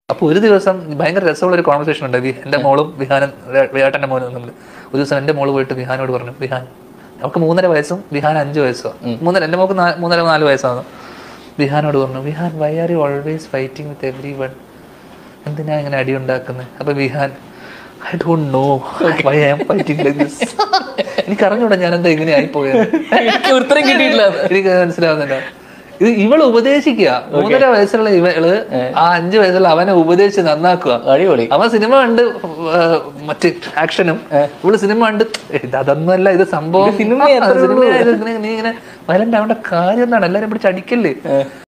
അപ്പൊ ഒരു ദിവസം ഭയങ്കര രസമുള്ള ഒരു കോൺവെർസേഷൻ ഉണ്ട് വി- എന്റെ മോളും വിഹാനും വേട്ടന്റെ മോനും തമ്മിൽ ഒരു ദിവസം എന്റെ മോള് പോയിട്ട് വിഹാനോട് പറഞ്ഞു വിഹാൻ അവൾക്ക് മൂന്നര വയസ്സും വിഹാൻ അഞ്ച് വയസ്സോ മൂന്നര എന്റെ മോൾക്ക് നാ- മൂന്നര നാല് വയസ്സാണ് വിഹാനോട് പറഞ്ഞു Vihan why are you always fighting with everyone എന്തിനാ ഇങ്ങനെ അടി ഉണ്ടാക്കുന്നത് അപ്പൊ Vihan I don't know why I am fighting like this എനിക്ക് അറിഞ്ഞൂടാ ഞാൻ എന്താ ഇങ്ങനെ ആയിപ്പോയത് എനിക്ക് ഉത്തരം കിട്ടിയിട്ടില്ല എനിക്ക് മനസ്സിലാവുന്നില്ല ഇത് ഇവള് ഉപദേശിക്കുക മൂന്നര വയസ്സുള്ള ഇവള് ആ അഞ്ചു വയസ്സുള്ള അവനെ ഉപദേശിച്ച് നന്നാക്കുക അടിപൊളി അവൻ സിനിമ കണ്ട് ഏർ, മറ്റ് ആക്ഷനും ഇവള് സിനിമ കണ്ട് "ഏയ്, ഇത് അതൊന്നുമല്ല ഇത് സംഭവം സിനിമ ആ, സിനിമ ഇത് ഇങ്ങനെ- നീ ഇങ്ങനെ വയലന്റ് ആവേണ്ട കാര്യം എന്താണ് എല്ലാരും പിടിച്ച് അടിക്കല്ലേ